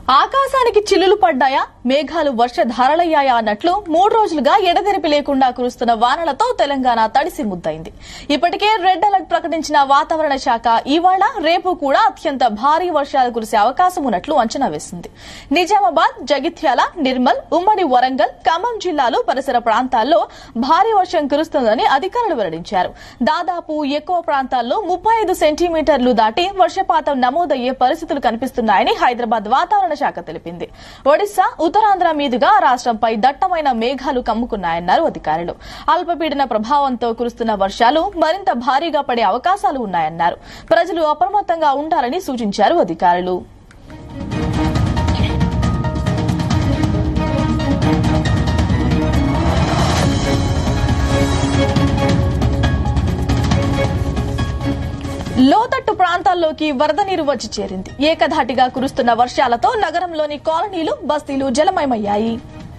ఆకాశానికి చిల్లులు పడ్డాయా మేఘాలు వర్షధారలయ్యాయా అన్నట్లు మూడు రోజులుగా ఎడతెరిపి లేకుండా కురుస్తున్న వానలతో తెలంగాణ తడిసి ముద్దైంది ఇప్పటికే రెడ్ అలర్ట్ ప్రకటించిన వాతావరణ శాఖ ఇవాళ రేపు కూడా అత్యంత భారీ వర్షాలు కురిసే అవకాశం ఉన్నట్లు అంచనా వేసింది నిజామాబాద్ జగిత్యాల నిర్మల్ ఉమ్మడి వరంగల్ ఖమ్మం జిల్లాలు పరిసర ప్రాంతాల్లో భారీ వర్షం కురుస్తుందని అధికారులు వెల్లడించారు దాదాపు ఎక్కువ ప్రాంతాల్లో ముప్పై ఐదు సెంటీమీటర్లు దాటి వర్షపాతం నమోదయ్యే పరిస్థితులు కనిపిస్తున్నాయని హైదరాబాద్ వాతావరణ శాఖ తెలిపింది ఒడిశా ఉత్తరాంధ్ర మీదుగా రాష్ట్రంపై దట్టమైన మేఘాలు కమ్ముకున్నాయన్నారు అధికారులు అల్పపీడన ప్రభావంతో కురుస్తున్న వర్షాలు మరింత భారీగా పడే అవకాశాలు ఉన్నాయన్నారు ప్రజలు అప్రమత్తంగా ఉండాలని సూచించారు అధికారులు లోతట్టు ప్రాంతాల్లోకి వరద నీరు వచ్చి చేరింది ఏకధాటిగా కురుస్తున్న వర్షాలతో నగరంలోని కాలనీలు బస్తీలు జలమయమయ్యాయి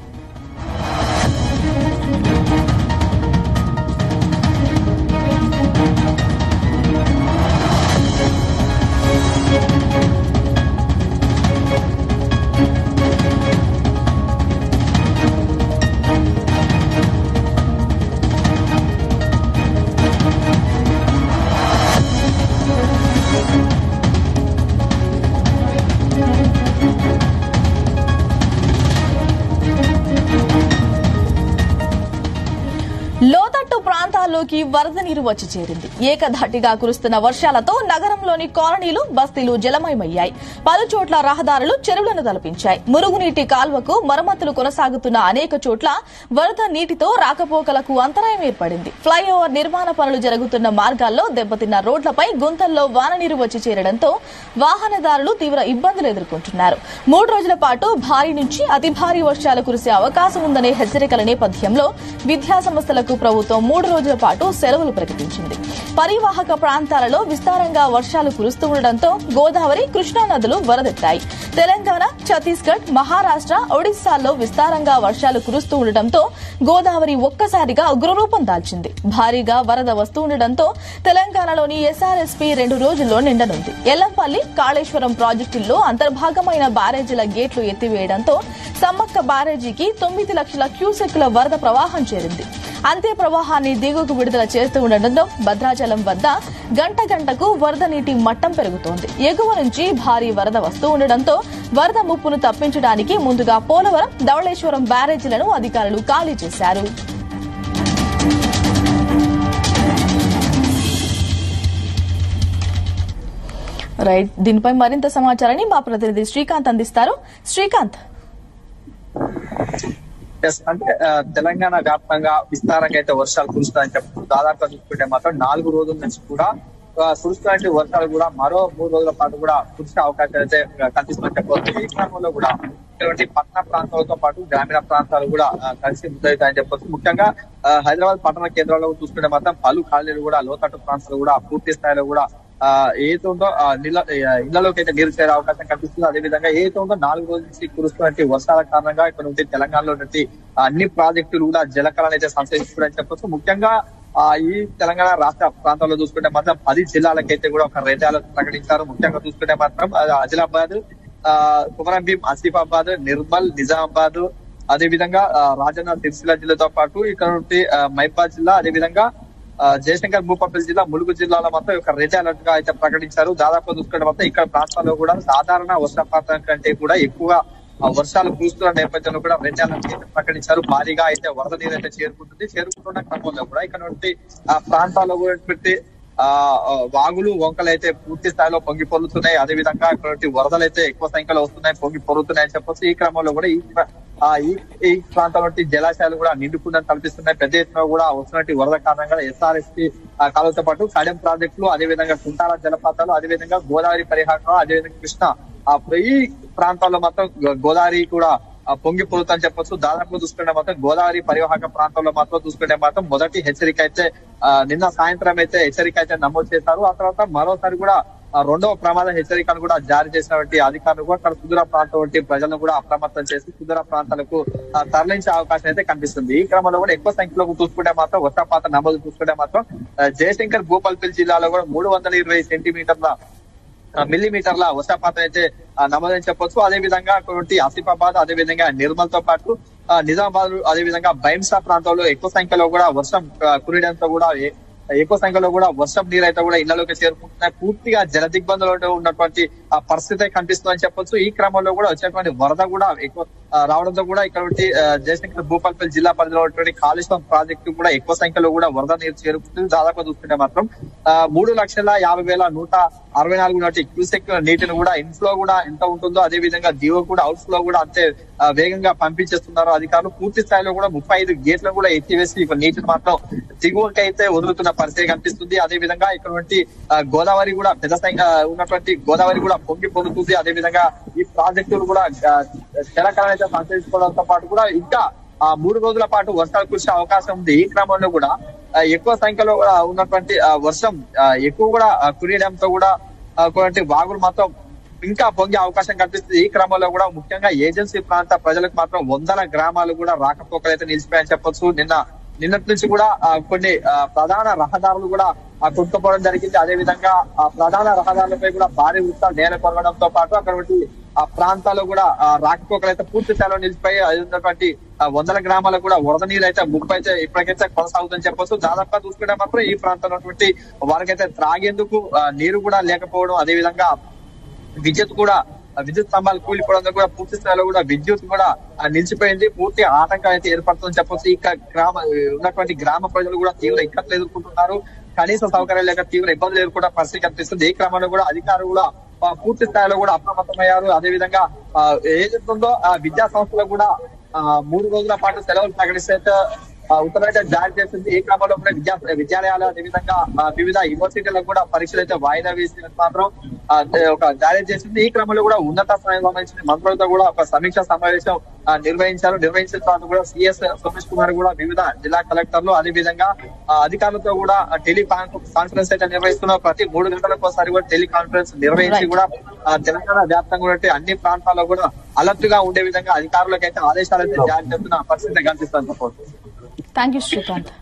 లోతట్టు ప్రాంతాల్లోకి వరద నీరు వచ్చి చేరింది ఏకధాటిగా కురుస్తున్న వర్షాలతో నగరంలోని కాలనీలు బస్తీలు జలమయమయ్యాయి పలు చోట్ల రహదారులు చెరువులను తలపించాయి మురుగునీటి కాల్వకు మరమ్మతులు కొనసాగుతున్న అనేక చోట్ల వరద నీటితో రాకపోకలకు అంతరాయం ఏర్పడింది ఫ్లైఓవర్ నిర్మాణ పనులు జరుగుతున్న మార్గాల్లో దెబ్బతిన్న రోడ్లపై గుంతల్లో వాన నీరు వచ్చి చేరడంతో వాహనదారులు తీవ్ర ఇబ్బందులు ఎదుర్కొంటున్నారు మూడు రోజుల పాటు భారీ నుంచి అతి భారీ వర్షాలు కురిసే అవకాశం ఉందనే హెచ్చరికల నేపథ్యంలో విద్యా సంస్థలకు ప్రభుత్వం మూడు రోజుల పాటు సెలవులు ప్రకటించింది పరివాహక ప్రాంతాలలో విస్తారంగా వర్షాలు కురుస్తూ ఉండడంతో గోదావరి కృష్ణా నదులు వరదెత్తాయి తెలంగాణ ఛత్తీస్గఢ్ మహారాష్ట్ర ఒడిశాల్లో విస్తారంగా వర్షాలు కురుస్తూ ఉండడంతో గోదావరి ఒక్కసారిగా ఉగ్రరూపం దాల్చింది భారీగా వరద వస్తూ ఉండడంతో తెలంగాణలోని ఎస్ఆర్ఎస్పీ రెండు రోజుల్లో నిండనుంది ఎల్లంపల్లి కాళేశ్వరం ప్రాజెక్టుల్లో అంతర్భాగమైన బ్యారేజీల గేట్లు ఎత్తివేయడంతో సమ్మక్క బ్యారేజీకి తొమ్మిది లక్షల క్యూసెక్కుల వరద ప్రవాహం చేరింది అంతే ప్రవాహాన్ని దిగువకు విడుదల చేస్తూ ఉండడంతో భద్రాచలం వద్ద గంట గంటకు వరద నీటి మట్టం పెరుగుతోంది ఎగువ నుంచి భారీ వరద వస్తూ ఉండడంతో వరద ముప్పును తప్పించడానికి ముందుగా పోలవరం ధవళేశ్వరం బ్యారేజీలను అధికారులు ఖాళీ చేశారు రైట్ దీనిపై మరింత సమాచారాన్ని మా ప్రతినిధి శ్రీకాంత్ అందిస్తారు శ్రీకాంత్ ఎస్ అంటే ఆ, తెలంగాణ వ్యాప్తంగా విస్తారంగా అయితే వర్షాలు కురుస్తాయని చెప్తూ దాదాపుగా చూసుకుంటే మాత్రం నాలుగు రోజుల నుంచి కూడా ఆ, కురుస్తున్నటువంటి వర్షాలు కూడా మరో మూడు రోజుల పాటు కూడా కురిసే అవకాశాలు అయితే కనిపిస్తుందని చెప్పవచ్చు ఈ క్రమంలో కూడా ఇటువంటి పట్టణ ప్రాంతాలతో పాటు గ్రామీణ ప్రాంతాలు కూడా ఆ, కలిసి ముద్దవుతాయని చెప్పొచ్చు ముఖ్యంగా ఆ, హైదరాబాద్ పట్టణ కేంద్రంలో చూసుకుంటే మాత్రం పలు కాలనీలు కూడా లోతట్టు ప్రాంతాలు కూడా పూర్తి స్థాయిలో కూడా ఆ ఏదైతే ఉందో ఆ నీళ్ళ ఆ, ఇళ్లలోకి అయితే నీరు చేరే అవకాశం కనిపిస్తుంది అదే విధంగా ఏదైతే ఉందో నాలుగు రోజుల నుంచి కురుస్తున్నటువంటి వర్షాల కారణంగా ఇక్కడ నుండి తెలంగాణలో నుండి అన్ని ప్రాజెక్టులు కూడా జలకళను అయితే సంచరిస్తున్నాయని చెప్పొచ్చు ముఖ్యంగా ఆ ఈ తెలంగాణ రాష్ట్ర ప్రాంతాల్లో చూసుకుంటే మాత్రం పది జిల్లాలకైతే కూడా ఒక రెడ్ అలర్ట్ ప్రకటించారు ముఖ్యంగా చూసుకుంటే మాత్రం అది ఆదిలాబాద్ ఆ కుమరం భీం ఆసిఫాబాద్ నిర్మల్ నిజామాబాద్ అదే విధంగా ఆ, రాజన్న సిరిసిల్ల జిల్లాతో పాటు ఇక్కడ నుండి ఆ, మైబాద్ జిల్లా అదే విధంగా ఆ, జయశంకర్ భూపాపల్లి జిల్లా ములుగు జిల్లాలో మాత్రం ఒక రెడ్ అలర్ట్ గా అయితే ప్రకటించారు దాదాపు చూసుకుంటే మొత్తం ఇక్కడ ప్రాంతాల్లో కూడా సాధారణ వర్షపాతం కంటే కూడా ఎక్కువ ఆ, వర్షాలు కురుస్తున్న నేపథ్యంలో కూడా రెడ్ అలర్ట్ అయితే ప్రకటించారు భారీగా అయితే వరద నీరు అయితే చేరుకుంటుంది చేరుకుంటున్న క్రమంలో కూడా ఇక్కడ నుండి ఆ ప్రాంతాల్లో కూడా పెట్టి ఆ ఆ, వాగులు వంకలు అయితే పూర్తి స్థాయిలో పొంగి పొరులుతున్నాయి అదే విధంగా ఇటువంటి వరదలు అయితే ఎక్కువ సంఖ్యలో వస్తున్నాయి పొంగి పొరులుతున్నాయి అని చెప్పొచ్చు ఈ క్రమంలో కూడా ఈ ఆ ఈ ఈ ప్రాంతం నుండి జలాశయాలు కూడా నిండుకుందని కల్పిస్తున్నాయి పెద్ద ఎత్తున కూడా వస్తున్నటువంటి వరద కారణంగా ఎస్ఆర్ఎస్పీ కాలువతో పాటు కడెం ప్రాజెక్టులు అదే విధంగా కుంటాల జలపాతాలు అదే విధంగా గోదావరి పరిహారం అదే విధంగా కృష్ణ ఆ ఈ ప్రాంతాల్లో మాత్రం గో- గోదావరి కూడా ఆ, పొంగి పొరుతుందని చెప్పొచ్చు దాదాపు చూసుకుంటే మాత్రం గోదావరి పరివాహక ప్రాంతంలో మాత్రం చూసుకుంటే మాత్రం మొదటి హెచ్చరిక అయితే ఆ, నిన్న సాయంత్రం అయితే హెచ్చరిక అయితే నమోదు చేశారు ఆ తర్వాత మరోసారి కూడా ఆ, రెండవ ప్రమాద హెచ్చరికను కూడా జారీ చేసినటువంటి అధికారులు కూడా అక్కడ సుదూర ప్రాంతం వంటి ప్రజలను కూడా అప్రమత్తం చేసి సుదూర ప్రాంతాలకు ఆ, తరలించే అవకాశం అయితే కనిపిస్తుంది ఈ క్రమంలో కూడా ఎక్కువ సంఖ్యలో చూసుకుంటే మాత్రం వర్షపాత నమోదు చూసుకుంటే మాత్రం ఆ, జయశంకర్ భూపాల్పల్లి జిల్లాలో కూడా మూడు వందల ఇరవై సెంటీమీటర్ల మిల్లీమీటర్ల వర్షపాతం అయితే ఆ, నమోదని చెప్పొచ్చు అదే విధంగా అటువంటి ఆసిఫాబాద్ అదే విధంగా నిర్మల్ తో పాటు ఆ, నిజామాబాద్ అదే విధంగా బైంసా ప్రాంతంలో ఎక్కువ సంఖ్యలో కూడా వర్షం ఆ, కురియడంతో కూడా ఏ- ఎక్కువ సంఖ్యలో కూడా వర్షం నీరు అయితే కూడా ఇళ్లలోకి చేరుకుంటున్నాయి పూర్తిగా జల దిగ్బంధంలో ఉన్నటువంటి ఆ పరిస్థితి కనిపిస్తుందని చెప్పొచ్చు ఈ క్రమంలో కూడా వచ్చేటువంటి వరద కూడా ఎక్కువ ఆ, రావడంతో కూడా ఇక్కడ జయశంకర్ భూపాలపల్లి జిల్లా పరిధిలో ఉన్నటువంటి కాళేశ్వరం ప్రాజెక్టు కూడా ఎక్కువ సంఖ్యలో కూడా వరద నీరు చేరుకుంటుంది దాదాపు చూస్తుంటే మాత్రం ఆ, మూడు లక్షల యాభై వేల నూట అరవై నాలుగు నాటి క్యూసెక్ నీటిని కూడా ఇన్ఫ్లో కూడా ఎంత ఉంటుందో అదే విధంగా దిగువ కూడా అవుట్ ఫ్లో కూడా అంతే ఆ, వేగంగా పంపించేస్తున్నారు అధికారులు పూర్తి స్థాయిలో కూడా ముప్పై ఐదు గేట్లను కూడా ఎత్తివేసి ఇక నీటిని మాత్రం దిగువకి అయితే వదులుతున్న పరిస్థితి కనిపిస్తుంది అదే విధంగా ఇక్కడంటి గోదావరి కూడా పెద్ద సంఖ్య ఉన్నటువంటి గోదావరి కూడా పొంగి పొందుతుంది అదే విధంగా ఈ ప్రాజెక్టులు కూడా ఆ, తెలంగాణ అయితే సంచరించుకోవడంతో పాటు కూడా ఇంకా ఆ మూడు రోజుల పాటు వర్షాలు కురిసే అవకాశం ఉంది ఈ క్రమంలో కూడా ఆ, ఎక్కువ సంఖ్యలో కూడా ఉన్నటువంటి ఆ, వర్షం ఆ, ఎక్కువ కూడా ఆ, కురియడంతో కూడా ఆ, కొన్ని వాగులు మొత్తం ఇంకా పొంగే అవకాశం కనిపిస్తుంది ఈ క్రమంలో కూడా ముఖ్యంగా ఏజెన్సీ ప్రాంత ప్రజలకు మాత్రం వందల గ్రామాలు కూడా రాకపోకలు అయితే నిలిచిపోయాయని చెప్పొచ్చు నిన్న నిన్నటి నుంచి కూడా ఆ, కొన్ని ఆ, ప్రధాన రహదారులు కూడా ఆ కొట్టుకుపోవడం జరిగింది అదే విధంగా ఆ ప్రధాన రహదారులపై కూడా భారీ వృత్తాలు నేల కొరగడంతో పాటు అక్కడ ఆ ప్రాంతాల్లో కూడా ఆ, రాకపోకలు అయితే పూర్తి స్థాయిలో నిలిచిపోయి అది ఉన్నటువంటి ఆ, వందల గ్రామాలకు కూడా వరద నీరు అయితే ముప్పు అయితే ఇప్పటికైతే కొనసాగుతుందని చెప్పొచ్చు దాదాపుగా చూసుకుంటే మాత్రం ఈ ప్రాంతంలో ఉన్నటువంటి వారికైతే త్రాగేందుకు ఆ, నీరు కూడా లేకపోవడం అదే విధంగా విద్యుత్ కూడా ఆ విద్యుత్ స్తంభాలు కూలిపోవడంతో కూడా పూర్తి స్థాయిలో కూడా విద్యుత్ కూడా ఆ, నిలిచిపోయింది పూర్తి ఆటంకం అయితే ఏర్పడుతుందని చెప్పొచ్చు ఇక గ్రామ ఉన్నటువంటి గ్రామ ప్రజలు కూడా తీవ్ర ఇక్కట్లు ఎదుర్కొంటున్నారు కనీస సౌకర్యాలు లేక తీవ్ర ఇబ్బందులు ఎదుర్కొన్న పరిస్థితి కనిపిస్తుంది ఈ క్రమంలో కూడా అధికారులు కూడా ఆ, పూర్తి స్థాయిలో కూడా అప్రమత్తమయ్యారు అదే విధంగా ఆ, ఏదైతుందో ఆ విద్యా సంస్థలు కూడా ఆ, మూడు రోజుల పాటు సెలవులు ప్రకటిస్తే ఆ, ఉత్తర్వులు జారీ చేసింది ఈ క్రమంలో కూడా విద్యా విద్యాలయాలు అదేవిధంగా ఆ, వివిధ యూనివర్సిటీలకు కూడా పరీక్షలు అయితే వాయిదా వేసినట్టు మాత్రం ఆ, ఒక జారీ చేసింది ఈ క్రమంలో కూడా ఉన్నత స్థాయికి సంబంధించిన మంత్రులతో కూడా ఒక సమీక్ష సమావేశం ఆ, నిర్వహించారు నిర్వహించిన తర్వాత కూడా సిఎస్ సోమేష్ కుమార్ కూడా వివిధ జిల్లా కలెక్టర్లు అదే విధంగా ఆ, అధికారులతో కూడా టెలి కాన్ఫరెన్స్ అయితే నిర్వహిస్తున్నారు ప్రతి మూడు గంటలకు ఒకసారి కూడా టెలి కాన్ఫరెన్స్ నిర్వహించి Right. కూడా ఆ, తెలంగాణ వ్యాప్తంగా ఉన్నటువంటి అన్ని ప్రాంతాల్లో కూడా అలర్ట్ గా ఉండే విధంగా అధికారులకు అయితే ఆదేశాలు అయితే జారీ చేస్తున్న పరిస్థితి కనిపిస్తుంది థ్యాంక్ యూ శ్రీకాంత్